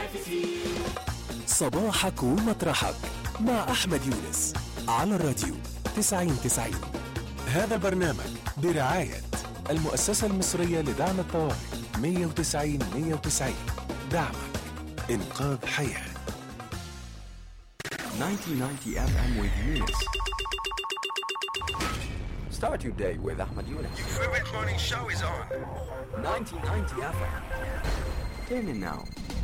صباحك ومطرحك مع أحمد يونس على الراديو 9090 هذا البرنامج برعاية المؤسسة المصرية لدعم الطوارئ 190 190 دعمك إنقاذ حياة 1990 FM with Eunice. Start your day with Ahmed Yunus. Your favorite morning show is on. 1990 FM. Tune in now.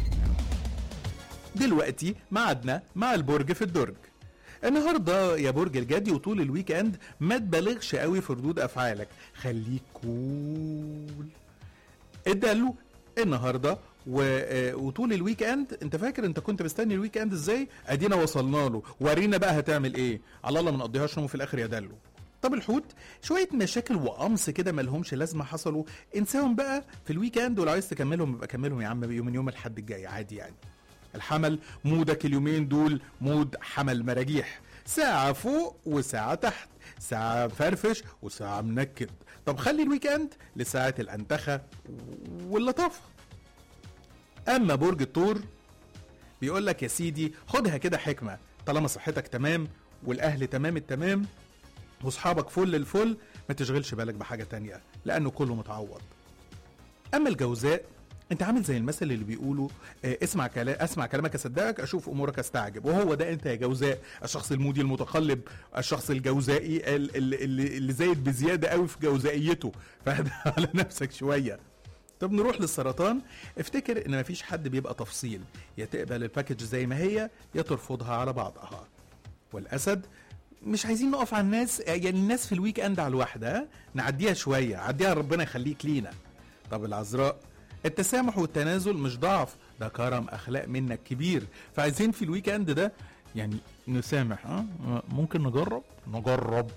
دلوقتي ميعادنا مع البرج في الدرج النهارده يا برج الجدي وطول الويك اند ما تبالغش قوي في ردود افعالك خليك كول اداله النهارده و... آه، وطول الويك اند انت فاكر انت كنت مستني الويك اند ازاي ادينا وصلنا له ورينا بقى هتعمل ايه على الله ما نقضيهاش نوم في الاخر يا دلو طب الحوت شويه مشاكل وقمص كده مالهمش لازمه حصلوا انساهم بقى في الويك اند ولو عايز تكملهم يبقى كملهم يا عم يوم من يوم الحد الجاي عادي يعني الحمل مودك اليومين دول مود حمل مراجيح ساعة فوق وساعة تحت ساعة فرفش وساعة منكد طب خلي الويك اند لساعة الأنتخة واللطافة أما برج الثور بيقول لك يا سيدي خدها كده حكمة طالما صحتك تمام والأهل تمام التمام واصحابك فل الفل ما تشغلش بالك بحاجة تانية لأنه كله متعوض اما الجوزاء انت عامل زي المثل اللي بيقولوا آه، اسمع كلام اسمع كلامك اصدقك اشوف امورك استعجب وهو ده انت يا جوزاء الشخص المودي المتقلب الشخص الجوزائي ال- ال- اللي, اللي زايد بزياده قوي في جوزائيته فهدى على نفسك شويه طب نروح للسرطان افتكر ان مفيش حد بيبقى تفصيل يا تقبل الباكج زي ما هي يا ترفضها على بعضها والاسد مش عايزين نقف على الناس يعني الناس في الويك اند على الواحده ها؟ نعديها شويه عديها ربنا يخليك لينا طب العذراء التسامح والتنازل مش ضعف ده كرم اخلاق منك كبير فعايزين في الويك اند ده يعني نسامح ها ممكن نجرب نجرب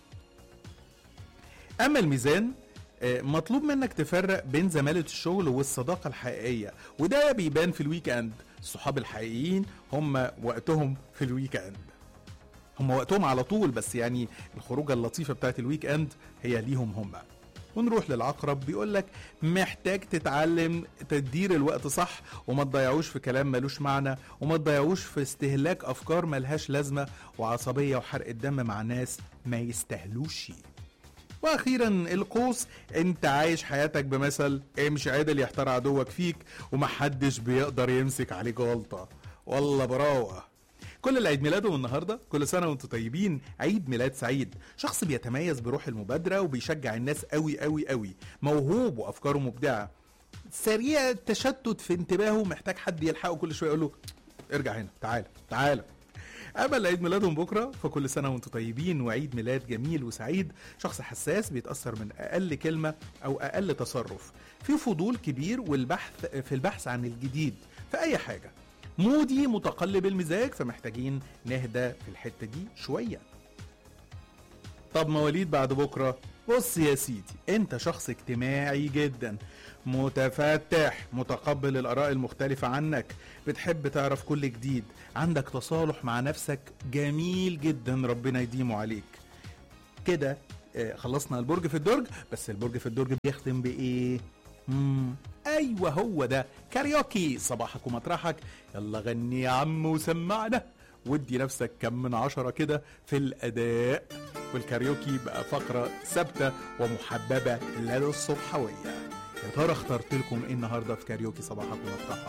اما الميزان آه، مطلوب منك تفرق بين زمالة الشغل والصداقة الحقيقية وده بيبان في الويك اند الصحاب الحقيقيين هم وقتهم في الويك اند هم وقتهم على طول بس يعني الخروجه اللطيفه بتاعت الويك اند هي ليهم هم ونروح للعقرب بيقول لك محتاج تتعلم تدير الوقت صح وما تضيعوش في كلام ملوش معنى وما تضيعوش في استهلاك افكار ملهاش لازمه وعصبيه وحرق الدم مع ناس ما يستاهلوش واخيرا القوس انت عايش حياتك بمثل امشي عدل يحتار عدوك فيك ومحدش بيقدر يمسك عليك غلطه والله براوه كل اللي عيد ميلادهم النهارده كل سنه وانتم طيبين عيد ميلاد سعيد شخص بيتميز بروح المبادره وبيشجع الناس قوي قوي قوي موهوب وافكاره مبدعه سريع التشتت في انتباهه محتاج حد يلحقه كل شويه يقول له ارجع هنا تعالى تعالى اما اللي عيد ميلادهم بكره فكل سنه وانتم طيبين وعيد ميلاد جميل وسعيد شخص حساس بيتاثر من اقل كلمه او اقل تصرف في فضول كبير والبحث في البحث عن الجديد في اي حاجه مودي متقلب المزاج فمحتاجين نهدى في الحته دي شويه طب مواليد بعد بكره بص يا سيدي انت شخص اجتماعي جدا متفتح متقبل الاراء المختلفه عنك بتحب تعرف كل جديد عندك تصالح مع نفسك جميل جدا ربنا يديمه عليك كده آه، خلصنا البرج في الدرج بس البرج في الدرج بيختم بايه مم. ايوه هو ده كاريوكي صباحك ومطرحك يلا غني يا عم وسمعنا ودي نفسك كم من عشرة كده في الأداء والكاريوكي بقى فقرة ثابتة ومحببة لدى الصبحوية يا ترى اخترت لكم ايه النهارده في كاريوكي صباحك ومطرحك